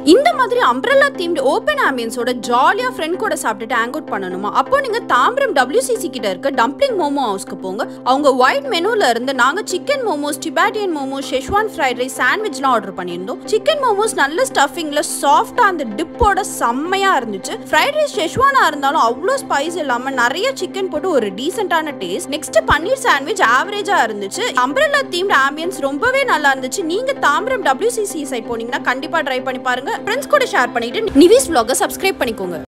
இந்த மாதிரி umbrella themed open ஆம்பியன்ஸோட ஜாலியா ஃப்ரெண்ட் கூட சாப்பிட்டுட்டு ஹேங் அவுட் பண்ணணுமா அப்போ நீங்க தாம்பரம் WCC கிட்ட இருக்க டம்ப்ளிங் மோமோ ஹவுஸ்க்கு போங்க அவங்க ஒயிட் மெனுல இருந்து நாங்க chicken momos Tibetan momos Schezwan fried rice சாண்ட்விச்லாம் ஆர்டர் பண்ணியிருந்தோம் சிக்கன் மோமோஸ் நல்ல ஸ்டஃபிங்ல சாஃப்டா அந்த டிப்போட செம்மையா இருந்துச்சு ஃப்ரைட் ரைஸ் ஷெஷ்வானா இருந்தாலும் அவ்வளோ ஸ்பைஸ் இல்லாம நிறைய சிக்கன் போட்டு ஒரு டீசென்டான டேஸ்ட் நெக்ஸ்ட் பன்னீர் சாண்ட்விச் ஆவரேஜா இருந்துச்சு அம்ப்ரல்லா தீம்டு ஆம்பியன்ஸ் ரொம்பவே நல்லா இருந்துச்சு நீங்க தாம்பரம் WCC சைட் போனீங்கன்னா கண்டிப்பா ட்ரை பண்ணி பாருங்க ஃப்ரெண்ட்ஸ் கூட ஷேர் பண்ணிட்டு நிவிஸ் vlog-அ சப்ஸ்கிரைப் பண்ணிக்கோங்க